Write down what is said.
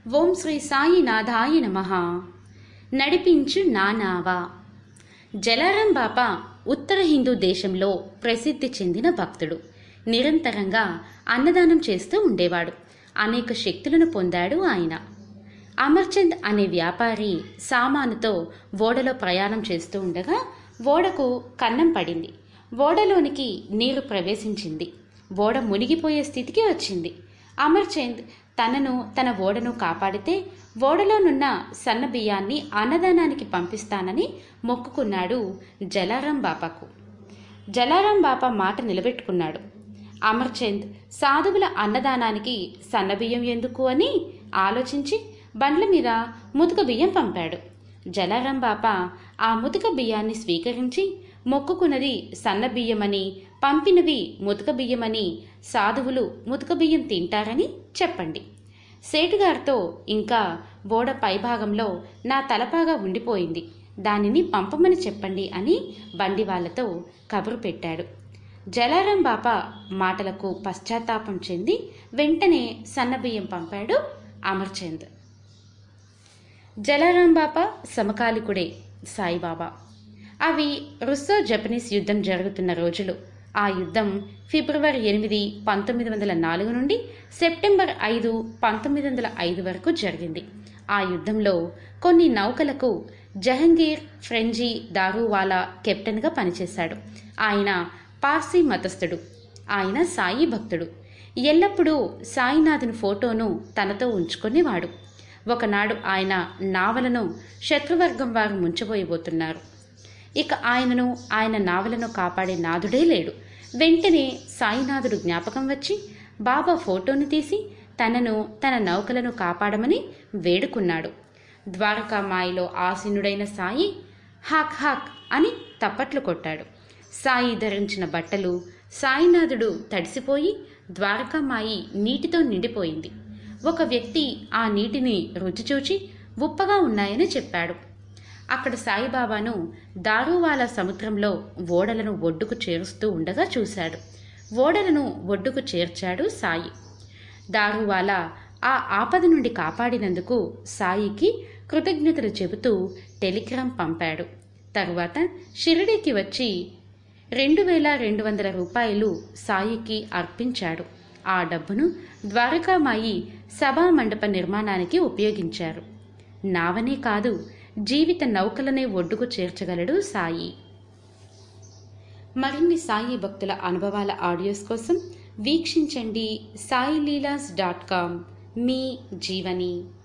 ఓం శ్రీ సాయినాథాయ నమ నడిపించు నానావా జలారాం బాపా ఉత్తర హిందూ దేశంలో ప్రసిద్ధి చెందిన భక్తుడు నిరంతరంగా అన్నదానం చేస్తూ ఉండేవాడు అనేక శక్తులను పొందాడు ఆయన అమర్చంద్ అనే వ్యాపారి సామానుతో ఓడలో ప్రయాణం చేస్తూ ఉండగా ఓడకు కన్నం పడింది ఓడలోనికి నీరు ప్రవేశించింది ఓడ మునిగిపోయే స్థితికి వచ్చింది అమర్చంద్ తనను తన ఓడను కాపాడితే ఓడలోనున్న సన్న బియ్యాన్ని అన్నదానానికి పంపిస్తానని మొక్కుకున్నాడు జలారాం బాపాకు జలారాం బాపా మాట నిలబెట్టుకున్నాడు అమర్చంద్ సాధువుల అన్నదానానికి సన్నబియ్యం ఎందుకు అని ఆలోచించి బండ్ల మీద ముతుక బియ్యం పంపాడు జలారాం బాపా ఆ ముతుక బియ్యాన్ని స్వీకరించి మొక్కుకున్నది సన్న బియ్యమని పంపినవి ముతక బియ్యమని సాధువులు ముతక బియ్యం తింటారని చెప్పండి సేటుగారితో ఇంకా బోడ పైభాగంలో నా తలపాగా ఉండిపోయింది దానిని పంపమని చెప్పండి అని బండి వాళ్లతో కబురు పెట్టాడు జలారాం బాపా మాటలకు పశ్చాత్తాపం చెంది వెంటనే సన్నబియ్యం పంపాడు అమర్చంద్ జలారాం బాపా సమకాలికుడే సాయిబాబా అవి రుస్సో జపనీస్ యుద్ధం జరుగుతున్న రోజులు ఆ యుద్ధం ఫిబ్రవరి ఎనిమిది పంతొమ్మిది వందల నాలుగు నుండి సెప్టెంబర్ ఐదు పంతొమ్మిది వందల ఐదు వరకు జరిగింది ఆ యుద్ధంలో కొన్ని నౌకలకు జహంగీర్ ఫ్రెంజీ దారువాలా కెప్టెన్గా పనిచేశాడు ఆయన పార్సీ మతస్థుడు ఆయన సాయి భక్తుడు ఎల్లప్పుడూ సాయినాథుని ఫోటోను తనతో ఉంచుకునేవాడు ఒకనాడు ఆయన నావలను శత్రువర్గం వారు ముంచబోయబోతున్నారు ఇక ఆయనను ఆయన నావలను కాపాడే నాథుడే లేడు వెంటనే సాయినాథుడు జ్ఞాపకం వచ్చి బాబా ఫోటోను తీసి తనను తన నౌకలను కాపాడమని వేడుకున్నాడు ద్వారకామాయిలో ఆసీనుడైన సాయి హాక్ హాక్ అని తప్పట్లు కొట్టాడు సాయి ధరించిన బట్టలు సాయినాథుడు తడిసిపోయి ద్వారకామాయి నీటితో నిండిపోయింది ఒక వ్యక్తి ఆ నీటిని రుచి చూచి ఉప్పగా ఉన్నాయని చెప్పాడు అక్కడ సాయిబాబాను దారువాల సముద్రంలో ఓడలను ఒడ్డుకు చేరుస్తూ ఉండగా చూశాడు ఓడలను ఒడ్డుకు చేర్చాడు సాయి దారువాల ఆ ఆపద నుండి కాపాడినందుకు సాయికి కృతజ్ఞతలు చెబుతూ టెలిగ్రామ్ పంపాడు తరువాత షిరిడీకి వచ్చి రెండు వేల రెండు వందల రూపాయలు సాయికి అర్పించాడు ఆ డబ్బును ద్వారకామాయి సభా మండప నిర్మాణానికి ఉపయోగించారు నావనే కాదు జీవిత నౌకలనే ఒడ్డుకు చేర్చగలడు సాయి మరిన్ని సాయి భక్తుల అనుభవాల ఆడియోస్ కోసం వీక్షించండి సాయిలీలాస్ డాట్ కామ్ మీ జీవని